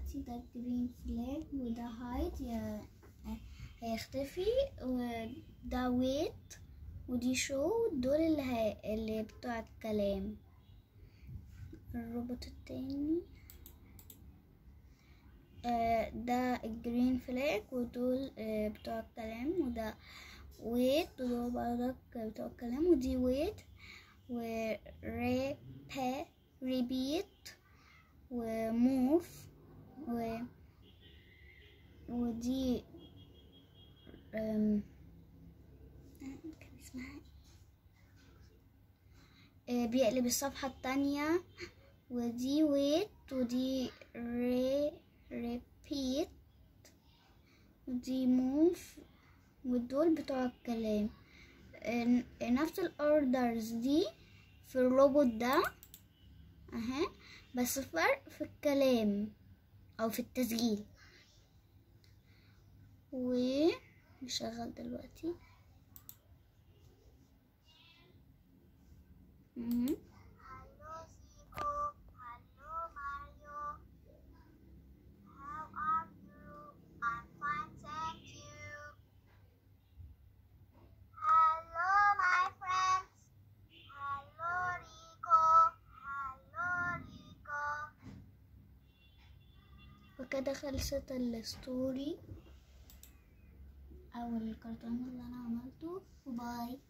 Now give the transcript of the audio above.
دلوقتي ده جرين فلاج وده هايد يا هيختفي وده ويت ودي شو دول اللي, هي... اللي بتوع الكلام الروبوت التاني آه ده الجرين فلاج ودول آه بتوع الكلام وده ويت ودول برضك بتوع الكلام ودي ويت وريبا ريبيت وموف و ودي أم... كان اسمها إيه؟ بيقلب الصفحة التانية ودي ويت ودي ري ريبيت ودي موف ودول بتوع الكلام نفس الاوردرز دي في الروبوت ده اها بس فرق في الكلام او في التسجيل ونشغل دلوقتي مهم. Hello Zico, hello Mario. How are you? I'm fine, thank you. Hello my friends. Hello Rico. Hello Rico. وكده خلصت الستوري او الكرتون اللي انا عملته وباي